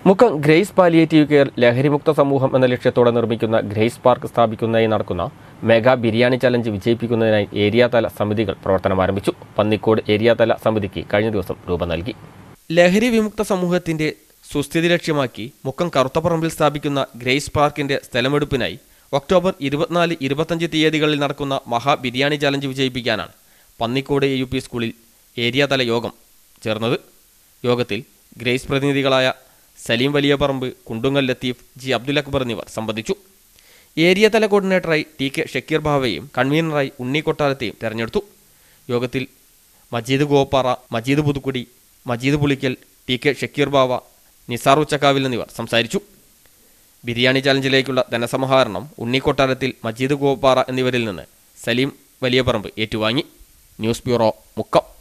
Mukkam Grace palliative care ലഹരിമുക്ത സമൂഹം എന്ന ലക്ഷ്യത്തോടെ നിർമ്മിക്കുന്ന ഗ്രേസ് പാർക്ക് സ്ഥാപിക്കുന്നതിനായി നടക്കുന്ന മെഗാ ബിരിയാണി ചലഞ്ച് വിജയിപ്പിക്കുന്നതിനായി ഏരിയ തല സമിതികൾ പ്രവർത്തനം ആരംഭിച്ചു പന്നിക്കോട് ഏരിയ തല സമിതിക്ക് കഴിഞ്ഞ ദിവസം രൂപം നൽകി ലഹരി വിമുക്ത സമൂഹത്തിന്റെ സുസ്ഥിതി ലക്ഷ്യമാക്കി മുക്കം കറുത്തപ്പറമ്പിൽ സ്ഥാപിക്കുന്ന ഗ്രേസ് പാർക്കിന്റെ സ്ഥലമെടുപ്പിനായി ഒക്ടോബർ ഇരുപത്തിനാല് ഇരുപത്തഞ്ച് തീയതികളിൽ നടക്കുന്ന മഹാ ബിരിയാണി ചലഞ്ച് വിജയിപ്പിക്കാനാണ് പന്നിക്കോട് എ യു പി സ്കൂളിൽ ഏരിയ തല യോഗം ചേർന്നത് യോഗത്തിൽ ഗ്രേസ് പ്രതിനിധികളായ സലീം വലിയപറമ്പ് കുണ്ടുങ്ങൽ ലത്തീഫ് ജി അബ്ദുൽ അക്ബർ എന്നിവർ സംബന്ധിച്ചു ഏരിയ തല കോർഡിനേറ്ററായി ടി കെ ഷക്കീർ ബാവയെയും കൺവീനറായി ഉണ്ണി കൊട്ടാരത്തെയും തെരഞ്ഞെടുത്തു യോഗത്തിൽ മജീദ് ഗോപ്പാറ മജീദ് പുതുക്കുടി മജീദ് പുളിക്കൽ ടി കെ ഷക്കീർ ബാവ നിസാർ ഉച്ചക്കാവിൽ എന്നിവർ സംസാരിച്ചു ബിരിയാണി ചലഞ്ചിലേക്കുള്ള ധനസമാഹരണം ഉണ്ണി കൊട്ടാരത്തിൽ മജീദ് ഗോപ്പാറ എന്നിവരിൽ നിന്ന് സലീം വലിയപറമ്പ് ഏറ്റുവാങ്ങി ന്യൂസ് ബ്യൂറോ മുക്കം